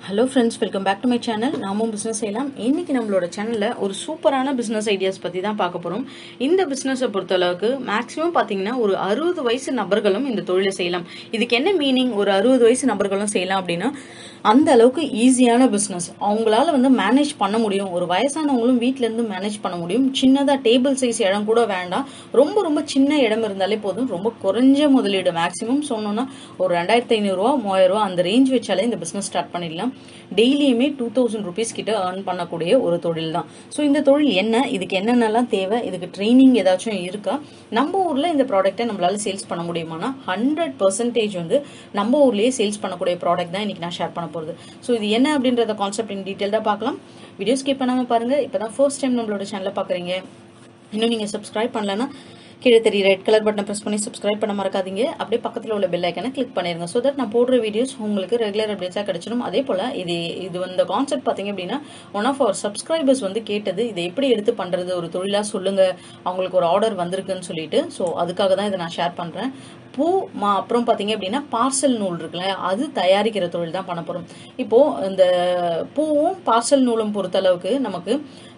hello friends welcome back to my channel நாமும் business செய்யலாம் இன்னைக்கு நம்மளோட சேனலில் ஒரு சூப்பரான பிஸ்னஸ் ஐடியாஸ் பற்றி தான் பார்க்க போகிறோம் இந்த பிஸ்னஸை பொறுத்தளவுக்கு மேக்ஸிமம் பார்த்தீங்கன்னா ஒரு அறுபது வயசு நபர்களும் இந்த தொழிலை செய்யலாம் இதுக்கு என்ன மீனிங் ஒரு அறுபது வயசு நபர்களும் செய்யலாம் அப்படின்னா அந்த அளவுக்கு ஈஸியான பிஸ்னஸ் அவங்களால வந்து மேனேஜ் பண்ண முடியும் ஒரு வயசானவங்களும் வீட்ல இருந்து மேனேஜ் பண்ண முடியும் சின்னதாக டேபிள் சைஸ் இடம் கூட வேண்டாம் ரொம்ப ரொம்ப சின்ன இடம் இருந்தாலே போதும் ரொம்ப குறைஞ்ச முதலீடு மேக்ஸிமம் சொன்னோம்னா ஒரு ரெண்டாயிரத்தி ஐநூறுரூவா மூவாயிரம் ரூபா அந்த ரேஞ்ச் வச்சாலே இந்த பிஸ்னஸ் ஸ்டார்ட் பண்ணிடலாம் டெய்லியுமே டூ தௌசண்ட் ருபீஸ் கிட்ட ஏர்ன் பண்ணக்கூடிய ஒரு தொழில் தான் ஸோ இந்த தொழில் என்ன இதுக்கு என்னென்னலாம் தேவை இதுக்கு ட்ரைனிங் ஏதாச்சும் இருக்கா நம்ம ஊரில் இந்த ப்ராடக்ட்டை நம்மளால சேல்ஸ் பண்ண முடியுமானா ஹண்ட்ரட் பர்சன்டேஜ் வந்து நம்ம ஊர்லேயே சேல்ஸ் பண்ணக்கூடிய ப்ராடக்ட் தான் இன்னைக்கு நான் ஷேர் பண்ண போகிறது ஸோ இது என்ன அப்படின்றத கான்செப்ட் இன் டீட்டெயில்டாக பார்க்கலாம் வீடியோ ஸ்கிப் பண்ணாமல் பாருங்கள் இப்போ தான் ஃபர்ஸ்ட் டைம் நம்மளோட சேனலை பார்க்குறீங்க இன்னும் நீங்கள் சப்ஸ்கிரைப் பண்ணலன்னா கீழே தெரிய ரெட் கலர் பட்டனை ப்ரெஸ் பண்ணி சப்ஸ்கிரைப் பண்ண மறக்காதீங்க அப்படியே பக்கத்தில் உள்ள பெல் ஐக்கனை கிளிக் பண்ணிருங்க ஸோ தட் நான் போடுற வீடியோஸ் உங்களுக்கு ரெகுலர் அப்டேட்ஸாக கிடைச்சிடும் அதே போல் இது இது இந்த கான்செப்ட் பார்த்தீங்க அப்படின்னா ஒன் ஆஃப் அவர் சப்ஸ்கிரைபர்ஸ் வந்து கேட்டது இதை எப்படி எடுத்து பண்ணுறது ஒரு தொழிலாக சொல்லுங்க அவங்களுக்கு ஒரு ஆர்டர் வந்திருக்குன்னு சொல்லிட்டு ஸோ அதுக்காக தான் இதை நான் ஷேர் பண்ணுறேன் பூ மா அப்புறம் பார்த்தீங்க அப்படின்னா பார்சல் நூல் இருக்குல்ல அது தயாரிக்கிற தொழில் தான் பண்ண போகிறோம் இப்போது இந்த பூவும் பார்சல் நூலும் பொறுத்தளவுக்கு நமக்கு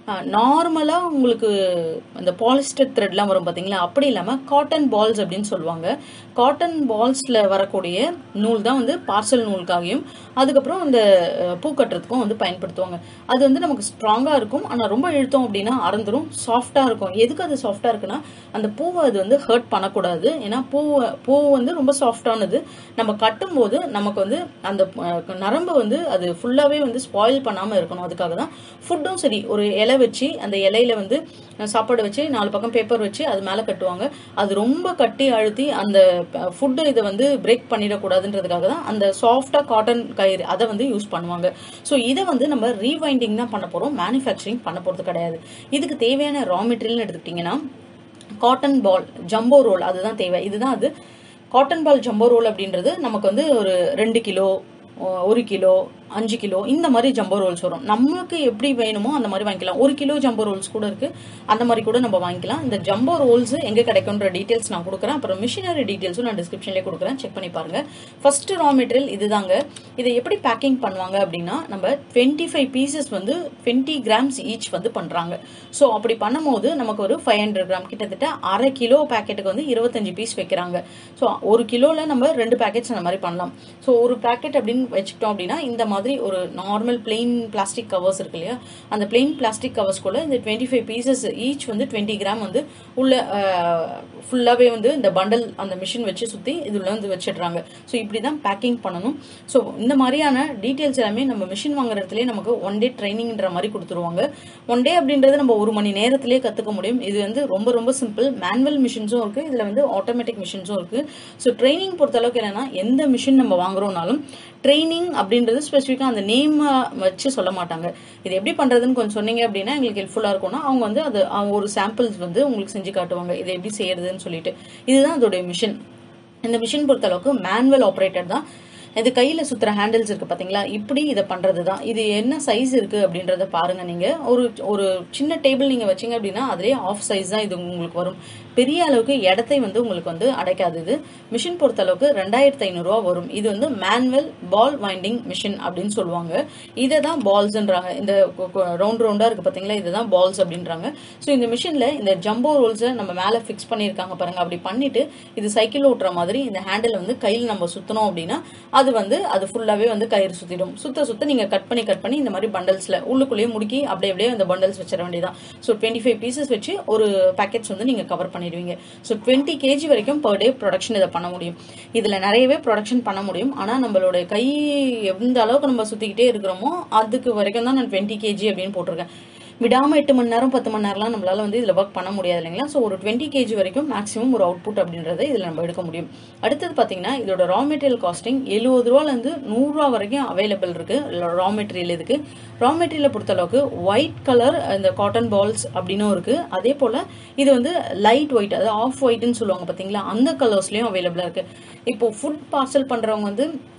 நார்மலாக உங்களுக்கு இந்த பாலிஸ்டர் த்ரெட்லாம் வரும் பார்த்தீங்களா அப்படி இல்லாமல் காட்டன் பால்ஸ் அப்படின்னு சொல்லுவாங்க காட்டன் பால்ஸில் வரக்கூடிய நூல் தான் வந்து பார்சல் நூலுக்காகவும் அதுக்கப்புறம் இந்த பூ கட்டுறதுக்கும் வந்து பயன்படுத்துவாங்க அது வந்து நமக்கு ஸ்ட்ராங்காக இருக்கும் ஆனால் ரொம்ப இழுத்தோம் அப்படின்னா அறந்துரும் சாஃப்டாக இருக்கும் எதுக்கு அது சாஃப்டாக இருக்குன்னா அந்த பூவை அது வந்து ஹர்ட் பண்ணக்கூடாது ஏன்னா பூவை பூ வந்து ரொம்ப சாஃப்டானது நம்ம கட்டும்போது நமக்கு வந்து அந்த நரம்பு வந்து அது ஃபுல்லாகவே வந்து ஸ்பாயில் பண்ணாமல் இருக்கணும் அதுக்காக தான் ஃபுட்டும் சரி ஒரு இலை வச்சு அந்த இலையில வந்து சாப்பாடு வச்சு நாலு பக்கம் பேப்பர் வச்சு அது மேலே கட்டுவாங்க அது ரொம்ப கட்டி அழுத்தி அந்த ஃபுட்டு இதை வந்து பிரேக் பண்ணிடக்கூடாதுன்றதுக்காக தான் அந்த சாஃப்டாக காட்டன் கயிறு அதை வந்து யூஸ் பண்ணுவாங்க ஸோ இதை வந்து நம்ம ரீவைண்டிங் தான் பண்ண போகிறோம் மேனுஃபேக்சரிங் பண்ண போகிறது கிடையாது இதுக்கு தேவையான ரா மெட்டீரியல்னு எடுத்துக்கிட்டிங்கன்னா காட்டன் பால் ஜம்போ ரோல் அதுதான் தேவை இதுதான் அது காட்டன் பால் ஜம்போ ரோல் அப்படின்றது நமக்கு வந்து ஒரு ரெண்டு கிலோ ஒரு கிலோ அஞ்சு கிலோ இந்த மாதிரி ஜம்போ ரோல்ஸ் வரும் நமக்கு எப்படி வேணுமோ அந்த மாதிரி வாங்கிக்கலாம் ஒரு கிலோ ஜம்போ ரோல்ஸ் கூட இருக்கு அந்த மாதிரி கூட நம்ம வாங்கிக்கலாம் இந்த ஜம்போ ரோல்ஸ் எங்க கிடைக்கும்ன்ற டீடைல்ஸ் நான் கொடுக்குறேன் அப்புறம் மிஷினரி டீடைல்ஸும் நான் டிஸ்கிரிப்ஷன்லேயே கொடுக்குறேன் செக் பண்ணி பாருங்க ஃபர்ஸ்ட் ரா மெட்டீரியல் இதுதாங்க இதை எப்படி பேக்கிங் பண்ணுவாங்க அப்படின்னா நம்ம டுவெண்ட்டி ஃபைவ் பீசஸ் வந்து டுவெண்ட்டி கிராம்ஸ் ஈச் வந்து பண்றாங்க ஸோ அப்படி பண்ணும்போது நமக்கு ஒரு ஃபைவ் ஹண்ட்ரட் கிராம் கிட்டத்தட்ட அரை கிலோ பேக்கெட்டுக்கு வந்து இருபத்தஞ்சு பீஸ் வைக்கிறாங்க ஸோ ஒரு கிலோல நம்ம ரெண்டு பேக்கெட்ஸ் அந்த மாதிரி பண்ணலாம் ஸோ ஒரு பேக்கெட் அப்படின்னு வச்சுக்கிட்டோம் அப்படின்னா இந்த மாதிரி ஒரு நார்மல் பிளெயின் பிளாஸ்டிக் கவர்ஸ் இருக்கு இல்லையா அந்த பிளெயின் பிளாஸ்டிக் கவர்ஸ்குள்ள இந்த டுவெண்ட்டி ஃபைவ் பீசஸ் ஈச் வந்து டுவெண்ட்டி கிராம் வந்து உள்ள ஃபுல்லாகவே வந்து இந்த பண்டல் அந்த மிஷின் வச்சு சுற்றி இதில் வந்து வச்சிடுறாங்க ஸோ இப்படி தான் பேக்கிங் பண்ணணும் ஸோ இந்த மாதிரியான டீட்டெயில்ஸ் எல்லாமே நம்ம மிஷின் வாங்குற இடத்துலேயே நமக்கு ஒன் டே ட்ரைனிங்ன்ற மாதிரி கொடுத்துருவாங்க ஒன் டே அப்படின்றது நம்ம ஒரு மணி நேரத்திலேயே கற்றுக்க முடியும் இது வந்து ரொம்ப ரொம்ப சிம்பிள் மேனுவல் மிஷின்ஸும் இருக்குது இதில் வந்து ஆட்டோமேட்டிக் மிஷின்ஸும் இருக்குது ஸோ ட்ரைனிங் பொறுத்தளவுக்கு என்னென்னா எந்த மிஷின் நம்ம வாங்குறோம்னாலும் ட்ரைனிங் அப்படின்றது ஸ்பெசிஃபிக்காக அந்த நேம் வச்சு சொல்ல மாட்டாங்க இது எப்படி பண்ணுறதுன்னு கொஞ்சம் சொன்னீங்க அப்படின்னா எங்களுக்கு ஹெல்ப்ஃபுல்லாக இருக்கும்னா அவங்க வந்து அது ஒரு சாம்பிள்ஸ் வந்து உங்களுக்கு செஞ்சு காட்டுவாங்க இதை எப்படி செய்யறதுன்னு சொல்லிட்டு இதுதான் அதோடைய மிஷின் இந்த மிஷின் பொறுத்தளவுக்கு மேனுவல் ஆப்ரேட்டர் தான் இது கையில் சுற்றுற ஹேண்டில்ஸ் இருக்குது பார்த்தீங்களா இப்படி இதை பண்ணுறது தான் இது என்ன சைஸ் இருக்குது அப்படின்றத பாருங்கள் நீங்கள் ஒரு ஒரு சின்ன டேபிள் நீங்கள் வச்சிங்க அப்படின்னா அதிலே ஆஃப் சைஸ் தான் இது உங்களுக்கு வரும் பெரிய அளவுக்கு இடத்தை வந்து உங்களுக்கு வந்து அடைக்காது இது மிஷின் பொறுத்த அளவுக்கு ரெண்டாயிரத்தி ஐநூறுரூவா வரும் இது வந்து மேனுவல் பால் வைண்டிங் மிஷின் அப்படின்னு சொல்லுவாங்க இதை தான் பால்ஸ்ன்றாங்க இந்த ரவுண்ட் ரவுண்டாக இருக்குது பார்த்தீங்களா இதுதான் பால்ஸ் அப்படின்றாங்க ஸோ இந்த மிஷினில் இந்த ஜம்போ ரோல்ஸை நம்ம மேலே ஃபிக்ஸ் பண்ணியிருக்காங்க பாருங்க அப்படி பண்ணிட்டு இது சைக்கிள் ஓட்டுற மாதிரி இந்த ஹேண்டில் வந்து கையில் நம்ம சுற்றணும் அப்படின்னா அது வந்து அது ஃபுல்லாகவே வந்து கயிறு சுற்றிடும் சுத்த சுத்த நீங்கள் கட் பண்ணி கட் பண்ணி இந்த மாதிரி பண்டல்ஸில் உள்ளுக்குள்ளேயே முடுக்கி அப்படியே அப்படியே அந்த பண்டல்ஸ் வச்சிட வேண்டியதான் ஸோ டுவெண்ட்டி ஃபைவ் பீசஸ் வச்சு ஒரு பேக்கெட்ஸ் வந்து நீங்கள் கவர் பண்ணிடுவீங்க ஸோ டுவெண்ட்டி கேஜி வரைக்கும் பர் டே ப்ரொடக்ஷன் இதை பண்ண முடியும் இதில் நிறையவே ப்ரொடக்ஷன் பண்ண முடியும் ஆனால் நம்மளோட கை எந்த அளவுக்கு நம்ம சுற்றிக்கிட்டே இருக்கிறோமோ அதுக்கு வரைக்கும் தான் நான் டுவெண்ட்டி கேஜி அப்படின்னு போட்டிருக்கேன் விடாமல் எட்டு மணி நேரம் பத்து மணி நேரம்லாம் நம்மளால வந்து இதில் ஒர்க் பண்ண முடியாது இல்லைங்களா ஸோ ஒரு டுவெண்ட்டி கேஜி வரைக்கும் மேக்ஸிமம் ஒரு அவுட்புட் அப்படின்றத இதில் நம்ம எடுக்க முடியும் அடுத்தது பார்த்தீங்கன்னா இதோட ரா மெட்டீரியல் காஸ்டிங் எழுபது ரூபாலேருந்து நூறுரூவா வரைக்கும் அவைலபிள் இருக்கு ரா மெட்டீரியல் இதுக்கு ரா மெட்டீரியலை பொறுத்தளவுக்கு ஒயிட் கலர் இந்த காட்டன் பால்ஸ் அப்படின்னும் இருக்கு அதே போல் இது வந்து லைட் ஒயிட் அதாவது ஆஃப் ஒயிட்னு சொல்லுவாங்க பார்த்தீங்களா அந்த கலர்ஸ்லையும் அவைலபிளாக இருக்கு இப்போ ஃபுட் பார்சல் பண்ணுறவங்க வந்து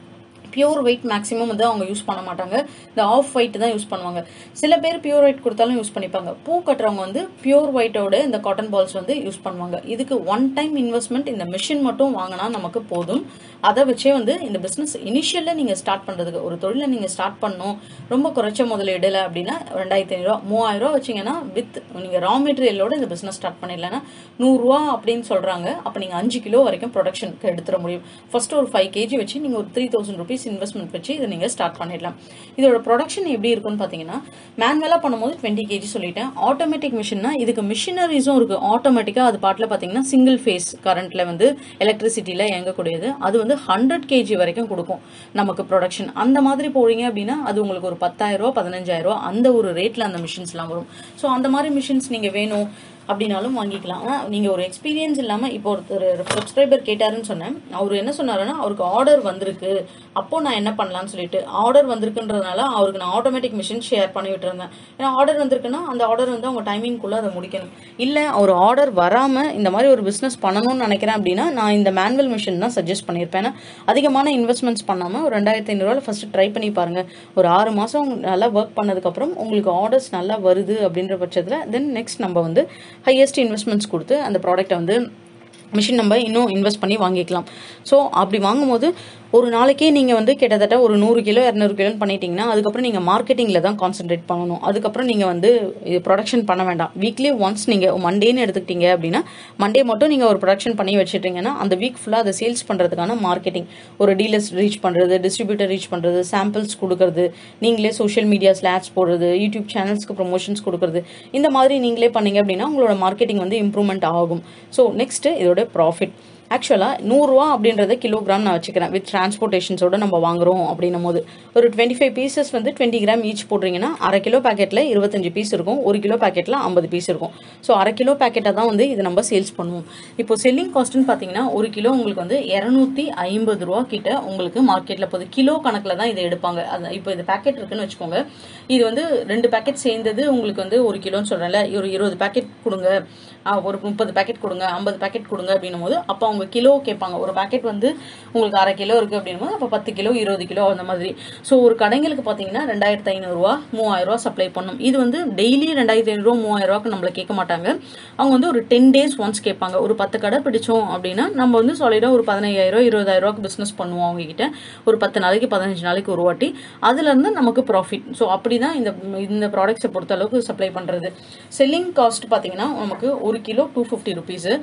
பியூர் ஒயிட் மேக்ஸிமம் வந்து அவங்க யூஸ் பண்ண மாட்டாங்க இந்த ஆஃப் ஒயிட் தான் யூஸ் பண்ணுவாங்க சில பேர் பியூர் ஒயிட் கொடுத்தாலும் யூஸ் பண்ணிப்பாங்க பூ கட்டுறவங்க வந்து பியூர் ஒயிட்டோட இந்த காட்டன் பால்ஸ் வந்து யூஸ் பண்ணுவாங்க இதுக்கு ஒன் டைம் இன்வெஸ்ட்மெண்ட் இந்த மிஷின் மட்டும் வாங்கினா நமக்கு போதும் அதை வச்சே வந்து இந்த பிஸ்னஸ் இனிஷியலில் நீங்கள் ஸ்டார்ட் பண்ணுறதுக்கு ஒரு தொழிலை நீங்கள் ஸ்டார்ட் பண்ணணும் ரொம்ப குறைச்ச முதலீடுல அப்படின்னா ரெண்டாயிரத்தி ஐநூறுரூவா மூவாயிரம் ரூபா வச்சிங்கன்னா வித் நீங்கள் ரா மெட்டீரியலோட இந்த பிஸ்னஸ் ஸ்டார்ட் பண்ணிடலன்னா நூறுரூவா அப்படின்னு சொல்கிறாங்க அப்போ நீங்கள் அஞ்சு கிலோ வரைக்கும் ப்ரொடக்ஷனுக்கு எடுத்துட முடியும் ஃபர்ஸ்ட் ஒரு ஃபைவ் கேஜி வச்சு நீங்கள் ஒரு த்ரீ தௌசண்ட் ருபீஸ் இன்வெஸ்ட்மெண்ட் வச்சு இதை நீங்கள் ஸ்டார்ட் பண்ணிடலாம் இதோட ப்ரொடக்ஷன் எப்படி இருக்குன்னு பார்த்தீங்கன்னா மேனுவலாக பண்ணும்போது டுவெண்ட்டி கேஜி சொல்லிட்டேன் ஆட்டோமேட்டிக் மிஷின்னா இதுக்கு மிஷினரிஸும் இருக்கு ஆட்டோமேட்டிக்காக அது பாட்டில் பார்த்தீங்கன்னா சிங்கிள் ஃபேஸ் கரண்ட்ல வந்து எலக்ட்ரிசிட்டியில் இயங்கக்கூடியது அது வந்து ஹண்ட்ரட் கேஜி வரைக்கும் கொடுக்கும் நமக்கு ப்ரொடக்ஷன் அந்த மாதிரி போறீங்க அப்படின்னா அது உங்களுக்கு ஒரு பத்தாயிரம் ரூபா பதினஞ்சாயிரம் ரூபா அந்த ஒரு ரேட்ல அந்த மிஷின்ஸ்லாம் வரும் ஸோ அந்த மாதிரி மிஷின்ஸ் நீங்கள் வேணும் அப்படின்னாலும் வாங்கிக்கலாம் ஆனால் நீங்கள் ஒரு எக்ஸ்பீரியன்ஸ் இல்லாமல் இப்போ ஒருத்தர் சப்ஸ்கிரைபர் கேட்டாருன்னு சொன்னேன் அவர் என்ன சொன்னாருன்னா அவருக்கு ஆர்டர் வந்திருக்கு அப்போ நான் என்ன பண்ணலாம்னு சொல்லிட்டு ஆர்டர் வந்திருக்குன்றதுனால அவருக்கு நான் ஆட்டோமேட்டிக் மிஷின் ஷேர் பண்ணி விட்டுருந்தேன் ஏன்னா ஆர்டர் வந்திருக்குன்னா அந்த ஆர்டர் வந்து அவங்க டைமிங்குள்ளே அதை முடிக்கணும் இல்லை ஒரு ஆர்டர் வராமல் இந்த மாதிரி ஒரு பிஸ்னஸ் பண்ணணும்னு நினைக்கிறேன் அப்படின்னா நான் இந்த மேனுவல் மிஷின் தான் சஜஸ்ட் பண்ணியிருப்பேன் ஏன்னா அதிகமான இன்வெஸ்ட்மெண்ட்ஸ் பண்ணாமல் ஒரு ரெண்டாயிரத்தி ஐநூறுரூவா ஃபர்ஸ்ட் ட்ரை பண்ணி பாருங்க ஒரு ஆறு மாதம் நல்லா ஒர்க் பண்ணதுக்கப்புறம் உங்களுக்கு ஆர்டர்ஸ் நல்லா வருது அப்படின்ற பட்சத்தில் தென் நெக்ஸ்ட் நம்ம வந்து ஹையஸ்ட் இன்வெஸ்ட்மெண்ட்ஸ் கொடுத்து அந்த ப்ராடக்ட்டை வந்து மிஷின் நம்ம இன்னும் இன்வெஸ்ட் பண்ணி வாங்கிக்கலாம் ஸோ அப்படி வாங்கும்போது ஒரு நாளைக்கே நீங்கள் வந்து கிட்டத்தட்ட ஒரு நூறு கிலோ இரநூறு கிலோன்னு பண்ணிட்டீங்கன்னா அதுக்கப்புறம் நீங்கள் மார்க்கெட்டிங்கில் தான் கான்சென்ட்ரேட் பண்ணணும் அதுக்கப்புறம் நீங்கள் வந்து இது ப்ரொடக்ஷன் பண்ண வேண்டாம் வீக்லி ஒன்ஸ் நீங்கள் மண்டேன்னு எடுத்துக்கிட்டீங்க அப்படின்னா மண்டே மட்டும் நீங்கள் ஒரு ப்ரொடக்ஷன் பண்ணி வச்சுட்டீங்கன்னா அந்த வீக் ஃபுல்லாக அதை சேல்ஸ் பண்ணுறதுக்கான மார்க்கெட்டிங் ஒரு டீலர்ஸ் ரீச் பண்ணுறது டிஸ்ட்ரிபியூட்டர் ரீச் பண்ணுறது சாம்பிள்ஸ் கொடுக்கறது நீங்களே சோஷியல் மீடியாஸில் ஆட்ஸ் போடுறது யூடியூப் சேனல்ஸ்க்கு ப்ரொமோஷன்ஸ் கொடுக்கறது இந்த மாதிரி நீங்களே பண்ணீங்க அப்படின்னா உங்களோட மார்க்கெட்டிங் வந்து இம்ப்ரூவ்மெண்ட் ஆகும் ஸோ நெக்ஸ்ட் இதோட ப்ராஃபிட் ஆக்சுவலாக நூறுரூவா அப்படின்றத கிலோகிராம் நான் வச்சுக்கிறேன் வித் டிரான்ஸ்போர்ட்டேஷன்ஸோட நம்ம வாங்குறோம் அப்படின்னும் போது ஒரு டுவெண்ட்டி ஃபைவ் பீசஸ் வந்து டுவெண்ட்டி கிராம் ஈச் போடுறீங்கன்னா அரை கிலோ பேக்கெட்டில் இருபத்தஞ்சு பீஸ் இருக்கும் ஒரு கிலோ பேக்கெட்டில் ஐம்பது பீஸ் இருக்கும் ஸோ அரை கிலோ பேக்கெட்டை தான் வந்து இது நம்ம சேல்ஸ் பண்ணுவோம் இப்போ செல்லிங் காஸ்ட்னு பார்த்தீங்கன்னா ஒரு கிலோ உங்களுக்கு வந்து இரநூத்தி ஐம்பது ரூபா கிட்ட உங்களுக்கு மார்க்கெட்டில் போகுது கிலோ கணக்கில் தான் இதை எடுப்பாங்க அது இப்போ இது பேக்கெட் இருக்குன்னு வச்சுக்கோங்க இது வந்து ரெண்டு பேக்கெட் சேர்ந்தது உங்களுக்கு வந்து ஒரு கிலோன்னு சொல்கிறேன்ல ஒரு இருபது பேக்கெட் கொடுங்க ஆ, ஒரு முப்பது பேக்கெட் கொடுங்க ஐம்பது பேக்கெட் கொடுங்க அப்படின்னும் போது அப்போ அவங்க கிலோ கேட்பாங்க ஒரு பேக்கெட் வந்து உங்களுக்கு அரை கிலோ இருக்குது அப்படின்னும் போது அப்போ பத்து கிலோ இருபது கிலோ அந்த மாதிரி ஸோ ஒரு கடைங்களுக்கு பார்த்தீங்கன்னா ரெண்டாயிரத்து ஐநூறுரூவா மூவாயிரரூவா சப்ளை பண்ணும் இது வந்து டெய்லி ரெண்டாயிரத்தி ஐநூறுரூவா மூவாயிரரூவாக்கு நம்மளை கேட்க மாட்டாங்க அவங்க வந்து ஒரு டென் டேஸ் ஒன்ஸ் கேட்பாங்க ஒரு பத்து கடை பிடிச்சோம் அப்படின்னா நம்ம வந்து சாலிடாக ஒரு பதினையாயிரம் இருபதாயிரரூவாக்கு பிஸ்னஸ் பண்ணுவோம் அவங்க கிட்ட ஒரு பத்து நாளைக்கு பதினஞ்சு நாளைக்கு ஒரு வாட்டி அதுலேருந்து நமக்கு ப்ராஃபிட் ஸோ அப்படி தான் இந்த இந்த ப்ராடக்ட்ஸை பொறுத்த அளவுக்கு சப்ளை பண்ணுறது செல்லிங் காஸ்ட் பார்த்தீங்கன்னா நமக்கு ஒரு kilo two fifty rupees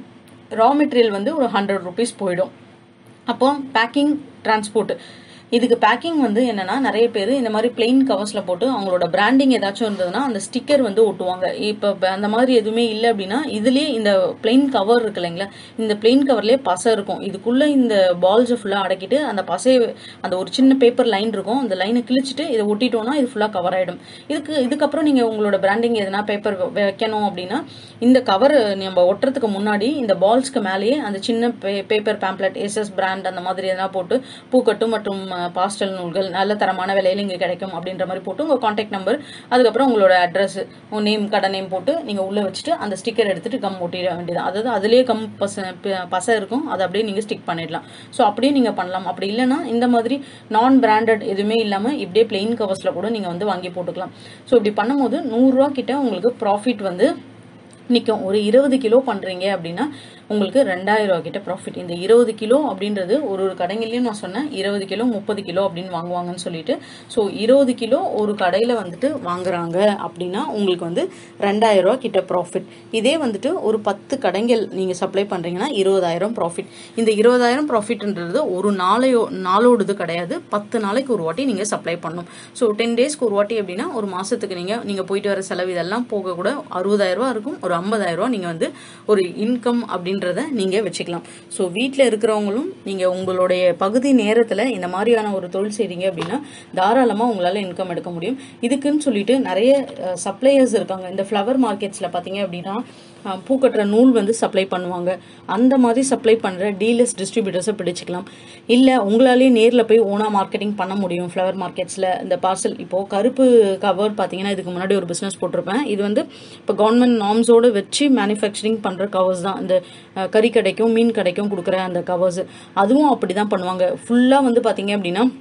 raw material வந்து ஒரு ஹண்ட்ரட் ருபீஸ் போயிடும் அப்போ பேக்கிங் டிரான்ஸ்போர்ட் இதுக்கு பேக்கிங் வந்து என்னன்னா நிறைய பேர் இந்த மாதிரி பிளெயின் கவர்ஸ்ல போட்டு அவங்களோட பிராண்டிங் ஏதாச்சும் இருந்ததுன்னா அந்த ஸ்டிக்கர் வந்து ஒட்டுவாங்க இப்போ அந்த மாதிரி எதுவுமே இல்லை அப்படின்னா இதுலயே இந்த பிளெயின் கவர் இருக்கு இல்லைங்களா இந்த பிளெயின் கவர்லயே பசை இருக்கும் இதுக்குள்ள இந்த பால்ஸை ஃபுல்லாக அடக்கிட்டு அந்த பசையை அந்த ஒரு சின்ன பேப்பர் லைன் இருக்கும் அந்த லைனை கிழிச்சிட்டு இதை ஒட்டிட்டோம்னா இது ஃபுல்லாக கவர் ஆயிடும் இதுக்கு இதுக்கப்புறம் நீங்க உங்களோட பிராண்டிங் எதனா பேப்பர் வைக்கணும் அப்படின்னா இந்த கவர் நம்ம ஒட்டுறதுக்கு முன்னாடி இந்த பால்ஸ்க்கு மேலேயே அந்த சின்ன பேப்பர் பேம்ப்ளெட் எஸ்எஸ் பிராண்ட் அந்த மாதிரி எதனா போட்டு பூக்கட்டு மற்றும் பாஸ்டல் நூல்கள் நல்ல தரமான விலையில இங்கே கிடைக்கும் அப்படின்ற மாதிரி போட்டு உங்கள் காண்டாக்ட் நம்பர் அதுக்கப்புறம் உங்களோட அட்ரஸ் உங்கள் நேம் கடை நேம் போட்டு நீங்கள் உள்ளே வச்சுட்டு அந்த ஸ்டிக்கர் எடுத்துட்டு கம் ஒட்டிட வேண்டியது அதாவது அதுலேயே கம் பச ப- பசை இருக்கும் அதை அப்படியே நீங்கள் ஸ்டிக் பண்ணிடலாம் ஸோ அப்படியே நீங்கள் பண்ணலாம் அப்படி இல்லைன்னா இந்த மாதிரி நான் பிராண்டட் எதுவுமே இல்லாமல் இப்படியே பிளெயின் கவர்ஸில் கூட நீங்கள் வந்து வாங்கி போட்டுக்கலாம் ஸோ இப்படி பண்ணும்போது நூறுரூவா கிட்ட உங்களுக்கு ப்ராஃபிட் வந்து நிற்கும் ஒரு இருபது கிலோ பண்ணுறீங்க அப்படின்னா உங்களுக்கு ரெண்டாயிரம் ரூபா கிட்ட ப்ராஃபிட் இந்த இருபது கிலோ அப்படின்றது ஒரு ஒரு கடைங்களையும் நான் சொன்னேன் இருபது கிலோ முப்பது கிலோ அப்படின்னு வாங்குவாங்கன்னு சொல்லிட்டு ஸோ இருபது கிலோ ஒரு கடையில் வந்துட்டு வாங்குறாங்க அப்படின்னா உங்களுக்கு வந்து ரெண்டாயிரம் ரூபா கிட்ட ப்ராஃபிட் இதே வந்துட்டு ஒரு பத்து கடைகள் நீங்கள் சப்ளை பண்ணுறீங்கன்னா இருபதாயிரம் ப்ராஃபிட் இந்த இருபதாயிரம் ப்ராஃபிட்ன்றது ஒரு நாளையோ நாளோடது கிடையாது பத்து நாளைக்கு ஒரு வாட்டி நீங்கள் சப்ளை பண்ணணும் ஸோ டென் டேஸ்க்கு ஒரு வாட்டி அப்படின்னா ஒரு மாதத்துக்கு நீங்கள் நீங்கள் போயிட்டு வர செலவு இதெல்லாம் போக கூட அறுபதாயிரம் ரூபா இருக்கும் ஒரு ஐம்பதாயிரம் ரூபா நீங்கள் வந்து ஒரு இன்கம் அப்படின்றத நீங்கள் வச்சுக்கலாம் ஸோ வீட்டில் இருக்கிறவங்களும் நீங்கள் உங்களுடைய பகுதி நேரத்தில் இந்த மாதிரியான ஒரு தொழில் செய்றீங்க அப்படின்னா தாராளமாக உங்களால் இன்கம் எடுக்க முடியும் இதுக்குன்னு சொல்லிட்டு நிறைய சப்ளையர்ஸ் இருக்காங்க இந்த ஃப்ளவர் மார்க்கெட்ஸில் பார்த்தீங்க அப்படின்னா அஹ், பூ கட்டுற நூல் வந்து சப்ளை பண்ணுவாங்க அந்த மாதிரி சப்ளை பண்ணுற டீலர்ஸ் டிஸ்ட்ரிபியூட்டர்ஸை பிடிச்சிக்கலாம் இல்லை உங்களாலேயே நேரில் போய் ஓனா மார்க்கெட்டிங் பண்ண முடியும் ஃப்ளவர் மார்க்கெட்ஸில் இந்த பார்சல் இப்போது கருப்பு கவர் பார்த்தீங்கன்னா இதுக்கு முன்னாடி ஒரு பிஸ்னஸ் போட்டிருப்பேன் இது வந்து இப்போ கவர்மெண்ட் நார்ம்ஸோடு வச்சு மேனுஃபேக்சரிங் பண்ணுற கவர்ஸ் தான் இந்த அஹ், கறி கடைக்கும் மீன் கடைக்கும் கொடுக்குற அந்த கவர்ஸ் அதுவும் அப்படி தான் பண்ணுவாங்க ஃபுல்லாக வந்து பார்த்தீங்க அப்படின்னா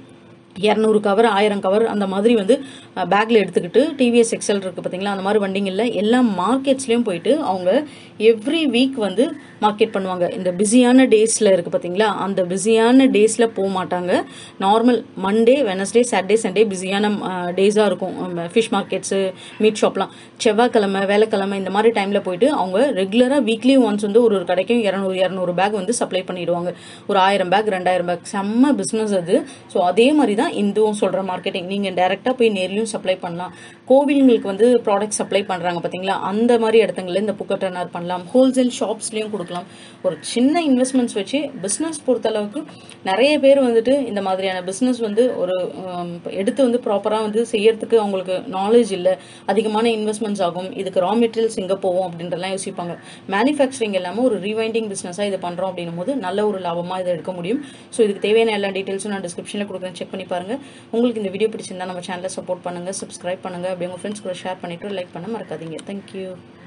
இரநூறு கவர் ஆயிரம் கவர் அந்த மாதிரி வந்து பேக்கில் எடுத்துக்கிட்டு டிவிஎஸ் எக்ஸல் இருக்குது பார்த்தீங்களா அந்த மாதிரி வண்டிங்களில் எல்லா மார்க்கெட்ஸ்லேயும் போயிட்டு அவங்க எவ்ரி வீக் வந்து மார்க்கெட் பண்ணுவாங்க இந்த பிஸியான டேஸில் இருக்குது பார்த்தீங்களா அந்த பிஸியான டேஸில் போக மாட்டாங்க normal Monday Wednesday Saturday Sunday பிஸியான டேஸாக இருக்கும் ஃபிஷ் மார்க்கெட்ஸு மீட் ஷாப்லாம் செவ்வாய்க்கிழமை வேலைக்கிழமை இந்த மாதிரி டைமில் போயிட்டு அவங்க ரெகுலராக வீக்லி ஒன்ஸ் வந்து ஒரு ஒரு கடைக்கும் இரநூறு இரநூறு பேக் வந்து சப்ளை பண்ணிடுவாங்க ஒரு ஆயிரம் பேக் ரெண்டாயிரம் பேக் செம்ம பிஸ்னஸ் அது ஸோ அதே மாதிரி தான் இந்துவும் சொல்கிற மார்க்கெட்டிங் நீங்கள் டேரெக்டாக போய் நேர்லையும் சப்ளை பண்ணலாம் கோவில்களுக்கு வந்து ப்ராடக்ட் சப்ளை பண்ணுறாங்க பார்த்தீங்களா அந்த மாதிரி இடத்துங்களில் இந்த புக்கர் டர்னர் பண்ணலாம் ஹோல்சேல் ஷாப்ஸ்லேயும் கொடுக்கலாம் ஒரு சின்ன இன்வெஸ்ட்மெண்ட்ஸ் வச்சு பிஸ்னஸ் பொறுத்தளவுக்கு நிறைய பேர் வந்துட்டு இந்த மாதிரியான பிஸ்னஸ் வந்து ஒரு ஹம், எடுத்து வந்து ப்ராப்பராக வந்து செய்யறதுக்கு அவங்களுக்கு நாலேஜ் இல்லை அதிகமான இன்வெஸ்ட்மெண்ட்ஸ் ஆகும் இதுக்கு ரா மெட்டீரியல்ஸ் எங்கே போவோம் அப்படின்றலாம் யோசிப்பாங்க மேனுஃபேக்சரிங் எல்லாமே ஒரு ரீவைண்டிங் பிஸ்னஸாக இது பண்ணுறோம் அப்படின்னும் போது நல்ல ஒரு லாபமாக இதை எடுக்க முடியும் ஸோ இதுக்கு தேவையான எல்லா டீட்டெயில்ஸும் நான் டிஸ்கிரிப்ஷனில் கொடுக்குறேன் செக் பண்ணி பாருங்க உங்களுக்கு இந்த வீடியோ பிடிச்சிருந்தா நம்ம சேனலை சப்போர்ட் பண்ணுங்க சப்ஸ்கிரைப் பண்ணுங்க அப்படியே உங்கள் ஃப்ரெண்ட்ஸ் கூட ஷேர் பண்ணிட்டு லைக் பண்ண மறக்காதீங்க தேங்க்யூ